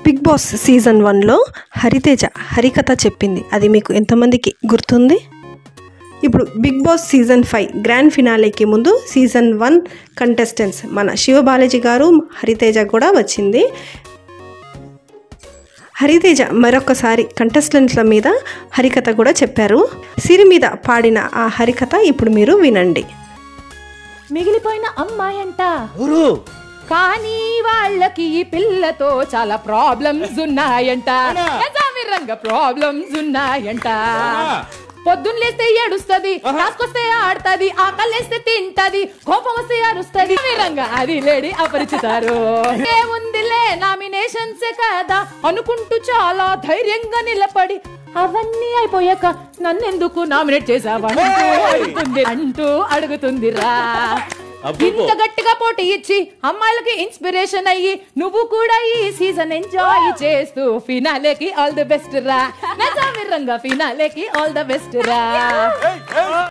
Big Boss season వన్లో హరితేజ హరికథ చెప్పింది అది మీకు ఎంతమందికి గుర్తుంది ఇప్పుడు Bigg Boss season five grand ఫినాలేకి ముందు సీజన్ వన్ కంటెస్టెంట్స్ మన శివబాలాజీ గారు హరితేజ కూడా వచ్చింది హరితేజ మరొకసారి కంటెస్టెంట్ల మీద హరికథ కూడా చెప్పారు సిరి మీద పాడిన ఆ హరికథ ఇప్పుడు మీరు వినండి మిగిలిపోయిన అమ్మాయంట ఊరు కానీ వాళ్ళకి ఈ పిల్లతో చాలా ప్రాబ్లమ్స్ ఉన్నాయంట రంగ ప్రాబ్లమ్స్ ఉన్నాయంట పొద్దున్న లేస్తే ఏడుస్తది రాసుకొస్తే ఆడుతుంది ఆకలేస్తే తింటది కోపం వస్తే అరుస్తది రంగా అది లేడి అపరిచితారు ఏముందిలే నామినేషన్స్ కదా అనుకుంటూ చాలా ధైర్యంగా నిలబడి అవన్నీ అయిపోయాక నన్నెందుకు నామినేట్ చేసావంటూ అడుగుతుంది అంటూ అడుగుతుందిరా అబ్బబ్బో. ఇంత గట్టిగా పోటీ ఇచ్చి అమ్మాయిలకి ఇన్స్పిరేషన్ అయ్యి నువ్వు కూడా ఈ సీజన్ ఎంజాయ్ చేస్తూ ఫినాలేకి ఆల్ ది బెస్ట్ రా నజామిరంగా ఫినాలేకి ఆల్ ద బెస్ట్ రా